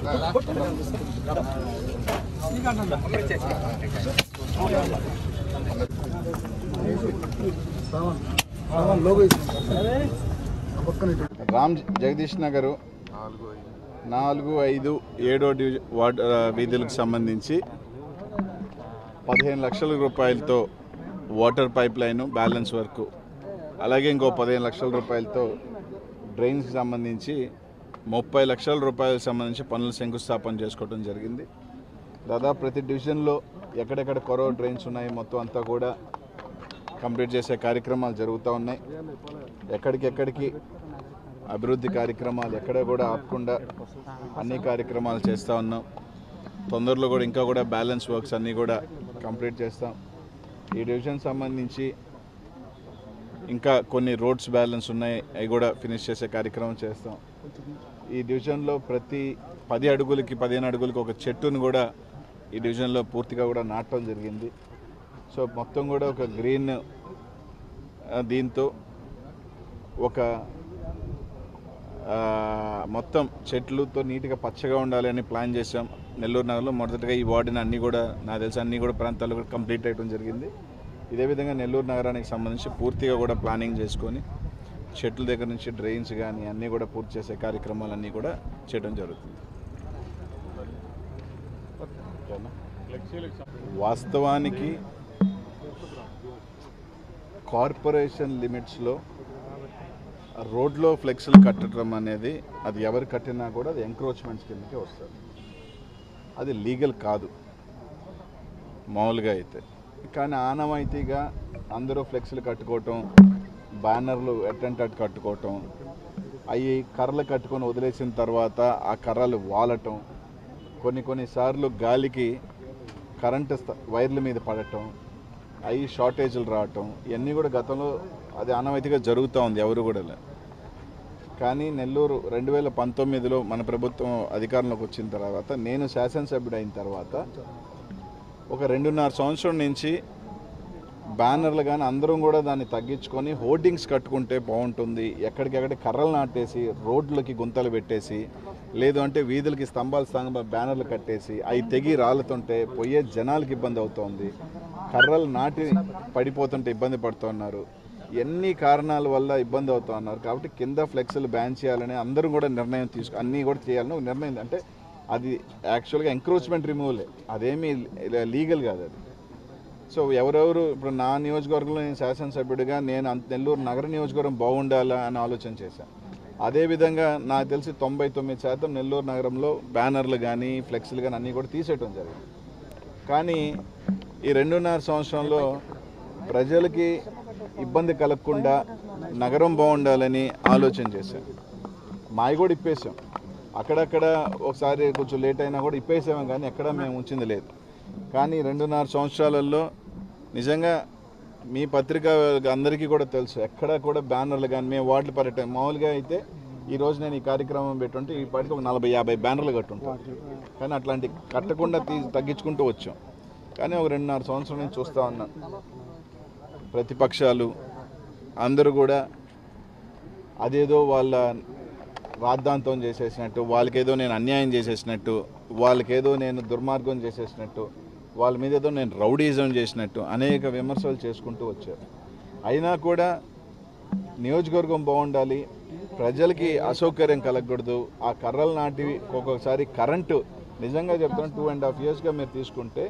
రామ్ జగదీష్ నగరు నాలుగు ఐదు ఏడో డివిజ వార్డు ఆ, వీధులకు సంబంధించి పదిహేను లక్షల రూపాయలతో water pipe line balance work అలాగే ఇంకో పదిహేను లక్షల రూపాయలతో డ్రైన్స్కి సంబంధించి ముప్పై లక్షల రూపాయలకు సంబంధించి పనులు శంకుస్థాపన చేసుకోవడం జరిగింది దాదాపు ప్రతి డివిజన్లో ఎక్కడెక్కడ కొరవ డ్రైన్స్ ఉన్నాయి మొత్తం అంతా కూడా కంప్లీట్ చేసే కార్యక్రమాలు జరుగుతూ ఉన్నాయి ఎక్కడికెక్కడికి అభివృద్ధి కార్యక్రమాలు ఎక్కడ కూడా ఆపకుండా అన్ని కార్యక్రమాలు చేస్తూ ఉన్నాం తొందరలో కూడా ఇంకా కూడా బ్యాలెన్స్ వర్క్స్ అన్నీ కూడా కంప్లీట్ చేస్తాం ఈ డివిజన్ సంబంధించి ఇంకా కొన్ని రోడ్స్ బ్యాలెన్స్ ఉన్నాయి అవి కూడా ఫినిష్ చేసే కార్యక్రమం చేస్తాం ఈ డివిజన్లో ప్రతి పది అడుగులకి పదిహేను అడుగులకి ఒక చెట్టును కూడా ఈ డివిజన్లో పూర్తిగా కూడా నాటడం జరిగింది సో మొత్తం కూడా ఒక గ్రీన్ ఆ, దీంతో ఒక ఆ, మొత్తం చెట్లతో నీట్గా పచ్చగా ఉండాలి అని ప్లాన్ చేసాం నెల్లూరు నగరంలో మొదటగా ఈ వార్డుని అన్నీ కూడా నాకు తెలిసి అన్ని కూడా ప్రాంతాలు కూడా కంప్లీట్ అయ్యడం జరిగింది ఇదే విధంగా నెల్లూరు నగరానికి సంబంధించి పూర్తిగా కూడా ప్లానింగ్ చేసుకొని చెట్ల దగ్గర నుంచి డ్రైన్స్ కానీ అన్నీ కూడా పూర్తి చేసే కార్యక్రమాలన్నీ కూడా చేయడం జరుగుతుంది ఓకేనా? వాస్తవానికి కార్పొరేషన్ లిమిట్స్లో రోడ్లో ఫ్లెక్స్లు కట్టడం అనేది అది ఎవరు కట్టినా కూడా అది ఎంక్రోచ్మెంట్స్ కిందకే వస్తుంది అది లీగల్ కాదు మామూలుగా అయితే కానీ ఆనవాయితీగా అందరూ ఫ్లెక్స్లు కట్టుకోవటం బ్యానర్లు ఎట్టంటే అటు కట్టుకోవటం అవి కర్రలు కట్టుకొని వదిలేసిన తర్వాత ఆ కర్రలు వాలటం కొన్ని కొన్నిసార్లు గాలికి కరెంటు స్త- వైర్ల మీద పడటం అవి షార్టేజ్లు రావటం ఇవన్నీ కూడా గతంలో అది ఆనవాయితీగా జరుగుతూ ఉంది ఎవరు కూడా లే. కానీ నెల్లూరు రెండు వేల పంతొమ్మిదిలో మన ప్రభుత్వం అధికారంలోకి వచ్చిన తర్వాత నేను శాసనసభ్యుడు అయిన తర్వాత ఒక రెండున్నర సంవత్సరం నుంచి బ్యానర్లు కానీ అందరం కూడా దాన్ని తగ్గించుకొని హోర్డింగ్స్ కట్టుకుంటే బాగుంటుంది ఎక్కడికెక్కడ కర్రలు నాటేసి రోడ్లకి గుంతలు పెట్టేసి లేదు అంటే వీధులకి స్తంభాలు స్తంభ బ్యానర్లు కట్టేసి అవి తెగి రాలుతుంటే పోయే జనాలకి ఇబ్బంది అవుతోంది కర్రలు నాటి పడిపోతుంటే ఇబ్బంది పడుతున్నారు ఎన్ని కారణాల వల్ల ఇబ్బంది అవుతా ఉన్నారు కాబట్టి కింద ఫ్లెక్స్లు బ్యాన్ చేయాలని అందరూ కూడా నిర్ణయం తీసుకు అన్నీ కూడా చేయాలని ఒక నిర్ణయం అంటే అది యాక్చువల్గా ఎంక్రోచ్మెంట్ రిమూవలే అదేమీ లీగల్ కాదు అది సో ఎవరెవరు ఇప్పుడు నా నియోజకవర్గంలో నేను శాసనసభ్యుడిగా నేను అంత నెల్లూరు నగర నియోజకవర్గం బాగుండాలా అని ఆలోచన చేశాను అదేవిధంగా నాకు తెలిసి తొంభై తొమ్మిది శాతం నెల్లూరు నగరంలో బ్యానర్లు కానీ ఫ్లెక్స్లు కానీ అన్నీ కూడా తీసేయటం జరిగింది కానీ ఈ రెండున్నర సంవత్సరంలో ప్రజలకి ఇబ్బంది కలగకుండా నగరం బాగుండాలని ఆలోచన చేశాం మావి కూడా ఇప్పేసాం అక్కడక్కడ ఒకసారి కొంచెం లేట్ అయినా కూడా ఇప్పేసాము కానీ ఎక్కడ మేము ఉంచింది లేదు కానీ రెండున్నర సంవత్సరాలలో నిజంగా మీ పత్రిక అందరికీ కూడా తెలుసు ఎక్కడ కూడా బ్యానర్లు కానీ మేము వార్డులు పర్యటన మామూలుగా అయితే ఈ రోజు నేను ఈ కార్యక్రమం పెట్టుంటే ఈ పాటికి ఒక నలభై యాభై బ్యానర్లు కట్టుంటాం కానీ అట్లాంటి కట్టకుండా తీ తగ్గించుకుంటూ వచ్చాం కానీ ఒక రెండున్నర సంవత్సరం నుంచి చూస్తూ ఉన్నాను ప్రతిపక్షాలు అందరూ కూడా అదేదో వాళ్ళ రాద్ధాంతం చేసేసినట్టు వాళ్ళకేదో నేను అన్యాయం చేసేసినట్టు వాళ్ళకేదో నేను దుర్మార్గం చేసేసినట్టు వాళ్ళ మీద ఏదో నేను రౌడీజం చేసినట్టు అనేక విమర్శలు చేసుకుంటూ వచ్చారు అయినా కూడా నియోజకవర్గం బాగుండాలి ప్రజలకి అసౌకర్యం కలగకూడదు ఆ కర్రలు నాటివి ఒక్కొక్కసారి కరెంటు నిజంగా చెప్తాను టూ అండ్ హాఫ్ ఇయర్స్గా మీరు తీసుకుంటే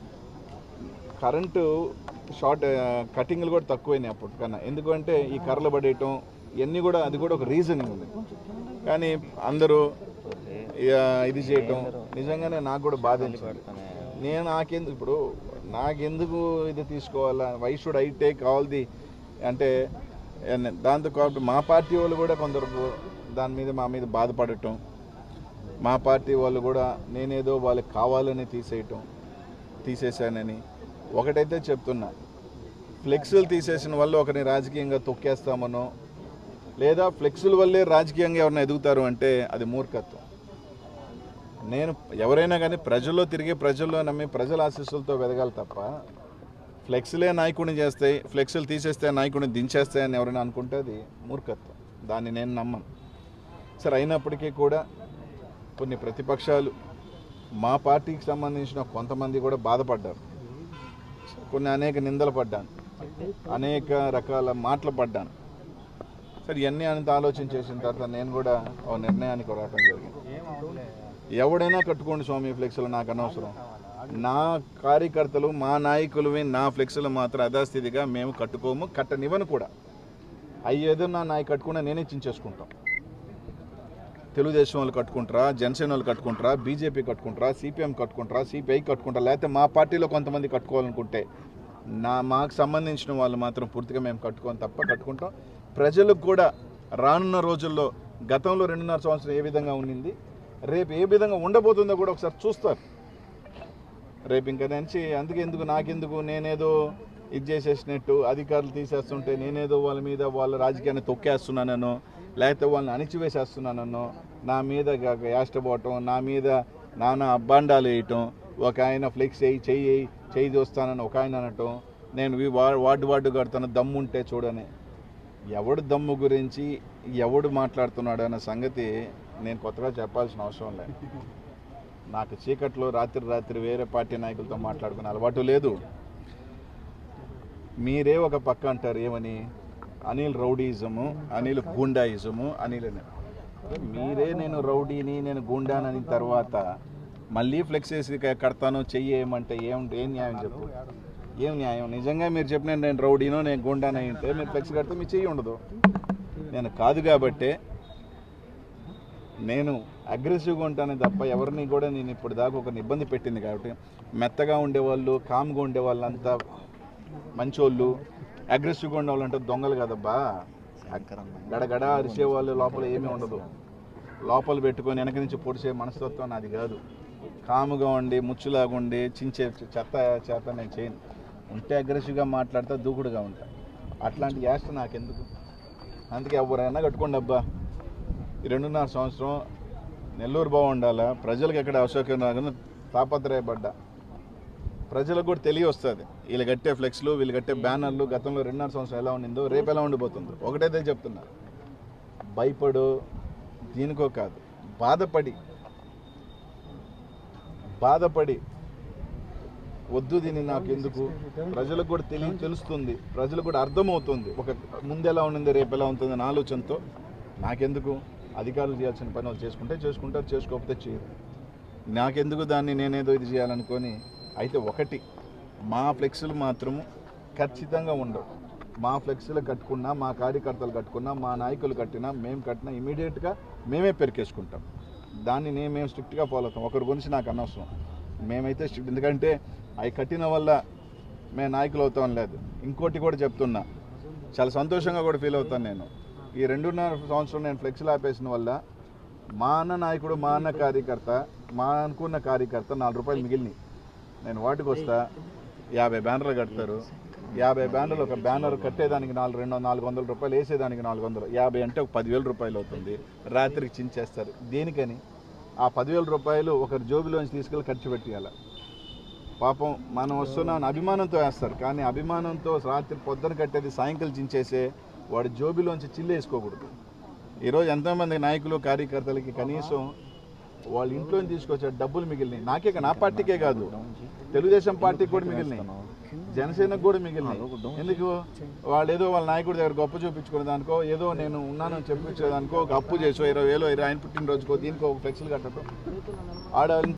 కరెంటు షార్ట్ ఆ, కటింగ్లు కూడా తక్కువైనాయి అప్పటికన్నా ఎందుకంటే ఈ కర్రలు పడేయటం ఇవన్నీ కూడా అది కూడా ఒక రీజనింగ్ ఉంది కానీ అందరూ ఇక ఇది చేయటం నిజంగానే నాకు కూడా బాధించింది నేను నాకెందుకు ఇప్పుడు నాకెందుకు ఇది తీసుకోవాలా why should I take all the అంటే ఎన్- దాంతో కాబట్టి మా పార్టీ వాళ్ళు కూడా కొందరు దాని మీద మా మీద బాధపడటం మా పార్టీ వాళ్ళు కూడా నేనేదో వాళ్ళకి కావాలని తీసేయటం తీసేశానని ఒకటైతే చెప్తున్నా ఫ్లెక్సులు తీసేసిన వల్ల ఒకరిని రాజకీయంగా తొక్కేస్తామనో లేదా ఫ్లెక్సుల వల్లే రాజకీయంగా ఎవరైనా ఎదుగుతారు అంటే అది మూర్ఖత్వం నేను ఎవరైనా కానీ ప్రజల్లో తిరిగి ప్రజల్లో నమ్మి ప్రజల ఆశీస్సులతో వెదగాలి తప్ప ఫ్లెక్స్లే నాయకుడిని చేస్తాయి ఫ్లెక్సులు తీసేస్తే నాయకుడిని దించేస్తాయని ఎవరైనా అనుకుంటే అది మూర్ఖత్వం దాన్ని నేను నమ్మను సరే అయినప్పటికీ కూడా కొన్ని ప్రతిపక్షాలు మా పార్టీకి సంబంధించిన కొంతమంది కూడా బాధపడ్డారు కొన్ని అనేక నిందలు పడ్డాను అనేక రకాల మాటలు పడ్డాను సరే ఇవన్నీ అంత ఆలోచన చేసిన తర్వాత నేను కూడా ఒక నిర్ణయానికి రావడం జరిగింది ఎవడైనా కట్టుకోండి స్వామి ఫ్లెక్స్లు నాకు అనవసరం నా కార్యకర్తలు మా నాయకులవి నా ఫ్లెక్స్లు మాత్రం యథాస్థితిగా మేము కట్టుకోము కట్టనివ్వను కూడా అయ్యేదో నా నాయ కట్టుకున్నా నేనే చించేసుకుంటాం తెలుగుదేశం వాళ్ళు కట్టుకుంటారా జనసేన వాళ్ళు కట్టుకుంటారా బీజేపీ కట్టుకుంటారా సిపిఎం కట్టుకుంటారా సిపిఐ కట్టుకుంటారా లేకపోతే మా పార్టీలో కొంతమంది కట్టుకోవాలనుకుంటే నా మాకు సంబంధించిన వాళ్ళు మాత్రం పూర్తిగా మేము కట్టుకోని తప్ప కట్టుకుంటాం ప్రజలకు కూడా రానున్న రోజుల్లో గతంలో రెండున్నర సంవత్సరం ఏ విధంగా ఉండింది రేపు ఏ విధంగా ఉండబోతుందో కూడా ఒకసారి చూస్తారు రేపు ఇంకా నుంచి అందుకే ఎందుకు నాకెందుకు నేనేదో ఇది చేసేసినట్టు అధికారులు తీసేస్తుంటే నేనేదో వాళ్ళ మీద వాళ్ళ రాజకీయాన్ని తొక్కేస్తున్నానో లేకపోతే వాళ్ళని అణిచివేసేస్తున్నానో నా మీద గ- యాష్టపోవటం నా మీద నానా అబ్బాండాలు వేయటం ఒక ఆయన ఫ్లెక్స్ వేయి చెయ్యి వేయి, చెయ్యి చూస్తానని ఒక ఆయన అనటం నేను వీ- వా- వార్డు వార్డు కడతాను దమ్ముంటే చూడని ఎవడు దమ్ము గురించి ఎవడు మాట్లాడుతున్నాడు అన్న సంగతి నేను కొత్తగా చెప్పాల్సిన అవసరం లేదు నాకు చీకట్లో రాత్రి రాత్రి వేరే పార్టీ నాయకులతో మాట్లాడుకునే అలవాటు లేదు మీరే ఒక పక్క అంటారు ఏమని అనిల్ రౌడీయిజము అనిల్ గూండాయిజము అనిల్ అని అరే మీరే నేను రౌడీని నేను గూండానని తర్వాత మళ్ళీ ఫ్లెక్స్ వేసి క- కడతాను చెయ్యేయమంటే ఏం ఏం న్యాయం చెప్పు ఏం న్యాయం నిజంగా మీరు చెప్పిన నేను రౌడీనో నేను గూండానో అంటే మీరు ఫ్లెక్స్ కడితే మీ చెయ్యి ఉండదు నేను కాదు కాబట్టే నేను అగ్రెసివ్గా ఉంటానే తప్ప ఎవరిని కూడా నేను ఇప్పుడు దాకా ఒకరిని ఇబ్బంది పెట్టింది కాబట్టి మెత్తగా ఉండేవాళ్ళు కామ్గా ఉండేవాళ్ళంతా మంచోళ్ళు అగ్రెసివ్గా ఉండే వాళ్ళంటే దొంగలు కదబ్బా గడగడ అరిసేవాళ్ళు లోపల ఏమీ ఉండదు లోపల పెట్టుకొని వెనక నుంచి పొడిచే మనస్తత్వం నాది కాదు కాముగా ఉండి ముచ్చులాగా ఉండి చించే చెత్త చేత నేను చేయను ఉంటే అగ్రెసివ్గా మాట్లాడితే దూకుడుగా ఉంటా అట్లాంటి యాస్ట్ నాకెందుకు అందుకే ఎవరైనా కట్టుకోండి అబ్బా ఈ రెండున్నర సంవత్సరం నెల్లూరు బాగుండాలా ప్రజలకు ఎక్కడ అసౌకర్యం రాకుండా తాపత్రయపడ్డా ప్రజలకు కూడా తెలియ వస్తుంది వీళ్ళు కట్టే ఫ్లెక్స్లు వీళ్ళు కట్టే బ్యానర్లు గతంలో రెండున్నర సంవత్సరం ఎలా ఉండిందో రేపు ఎలా ఉండిపోతుందో ఒకటైతే చెప్తున్నా భయపడు దీనికో కాదు బాధపడి బాధపడి వద్దు దీన్ని నాకు ఎందుకు ప్రజలకు కూడా తెలియ తెలుస్తుంది ప్రజలకు కూడా అర్థమవుతుంది ఒక ముందు ఎలా ఉండింది రేపు ఎలా ఉంటుంది అనే ఆలోచనతో నాకెందుకు అధికారులు చేయాల్సిన పని వాళ్ళు చేసుకుంటే చేసుకుంటారు చేసుకోకపోతే చేయరు నాకెందుకు దాన్ని నేనేదో ఇది చేయాలనుకొని అయితే ఒకటి మా ఫ్లెక్స్లు మాత్రము ఖచ్చితంగా ఉండవు మా ఫ్లెక్స్లు కట్టుకున్నా మా కార్యకర్తలు కట్టుకున్నా మా నాయకులు కట్టినా మేము కట్టినా ఇమీడియట్గా మేమే పెరికేసుకుంటాం దాన్ని నేను మేము స్ట్రిక్ట్గా ఫాలో అవుతాం ఒకరి గురించి నాకు అనవసరం మేమైతే స్ట్రిక్ట్ ఎందుకంటే అవి కట్టిన వల్ల మేము నాయకులు అవుతాం లేదు ఇంకోటి కూడా చెప్తున్నా చాలా సంతోషంగా కూడా ఫీల్ అవుతాను నేను ఈ రెండున్నర సంవత్సరం నేను ఫ్లెక్స్లు ఆపేసిన వల్ల మా అన్న నాయకుడు మా అన్న కార్యకర్త మా అనుకున్న కార్యకర్త నాలుగు రూపాయలు మిగిలినాయి నేను వాటికి వస్తా యాభై బ్యానర్లు కడతారు యాభై బ్యానర్లు ఒక బ్యానర్ కట్టేదానికి నాలుగు రెండు నాలుగు వందల రూపాయలు వేసేదానికి నాలుగు వందలు యాభై అంటే ఒక పదివేల రూపాయలు అవుతుంది రాత్రికి చించేస్తారు దేనికని ఆ పదివేల రూపాయలు ఒకరి జోబులోంచి తీసుకెళ్ళి ఖర్చు పెట్టేయాలి పాపం మనం వస్తున్నాం అభిమానంతో వేస్తారు కానీ అభిమానంతో రాత్రి పొద్దున కట్టేది సాయంకాలం చించేసే వాడి జోబిలోంచి చిల్లేసుకోకూడదు ఈరోజు ఎంతోమంది నాయకులు కార్యకర్తలకి కనీసం వాళ్ళ ఇంట్లో తీసుకొచ్చే డబ్బులు మిగిలినాయి నాకే కా- నా పార్టీకే కాదు తెలుగుదేశం పార్టీకి కూడా మిగిలినాయి జనసేనకు కూడా మిగిలినాయి ఎందుకు వాళ్ళు ఏదో వాళ్ళ నాయకుడి దగ్గర గొప్ప చూపించుకునే దానికో ఏదో నేను ఉన్నానని చెప్పించేదానికో ఒక అప్పు చేసో ఇరవై వేలు ఇరవై ఆయన పుట్టినరోజుకో దీనికో ఒక ఫ్లెక్స్లు కట్టడం ఆడ